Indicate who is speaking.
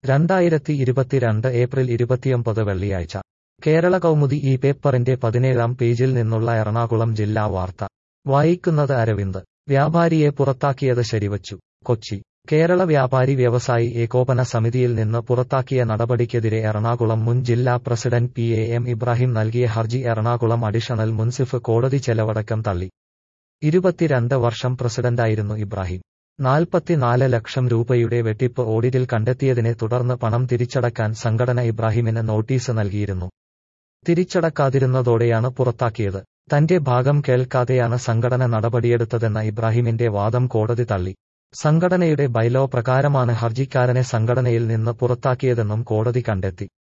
Speaker 1: രണ്ടായിരത്തി ഇരുപത്തിരണ്ട് ഏപ്രിൽ ഇരുപത്തിയൊമ്പത് വെള്ളിയാഴ്ച കേരള കൗമുദി ഈ പേപ്പറിന്റെ പതിനേഴാം പേജിൽ നിന്നുള്ള എറണാകുളം ജില്ലാ വാർത്ത വായിക്കുന്നത് അരവിന്ദ് വ്യാപാരിയെ പുറത്താക്കിയത് ശരിവച്ചു കൊച്ചി കേരള വ്യാപാരി വ്യവസായി ഏകോപന സമിതിയിൽ നിന്ന് പുറത്താക്കിയ നടപടിക്കെതിരെ എറണാകുളം മുൻ ജില്ലാ president P A M Ibrahim നൽകിയ ഹർജി എറണാകുളം അഡീഷണൽ മുൻസിഫ് കോടതി ചെലവടക്കം തള്ളി ഇരുപത്തിരണ്ട് വർഷം പ്രസിഡന്റായിരുന്നു ഇബ്രാഹിം നാൽപ്പത്തിനാല് ലക്ഷം രൂപയുടെ വെട്ടിപ്പ് ഓഡിറ്റിൽ കണ്ടെത്തിയതിനെ തുടർന്ന് പണം തിരിച്ചടക്കാൻ സംഘടന ഇബ്രാഹിമിന് നോട്ടീസ് നൽകിയിരുന്നു തിരിച്ചടക്കാതിരുന്നതോടെയാണ് പുറത്താക്കിയത് തന്റെ ഭാഗം കേൾക്കാതെയാണ് സംഘടന നടപടിയെടുത്തതെന്ന ഇബ്രാഹിമിന്റെ വാദം കോടതി തള്ളി സംഘടനയുടെ ബൈലോ പ്രകാരമാണ് ഹർജിക്കാരനെ സംഘടനയിൽ നിന്ന് പുറത്താക്കിയതെന്നും കോടതി കണ്ടെത്തി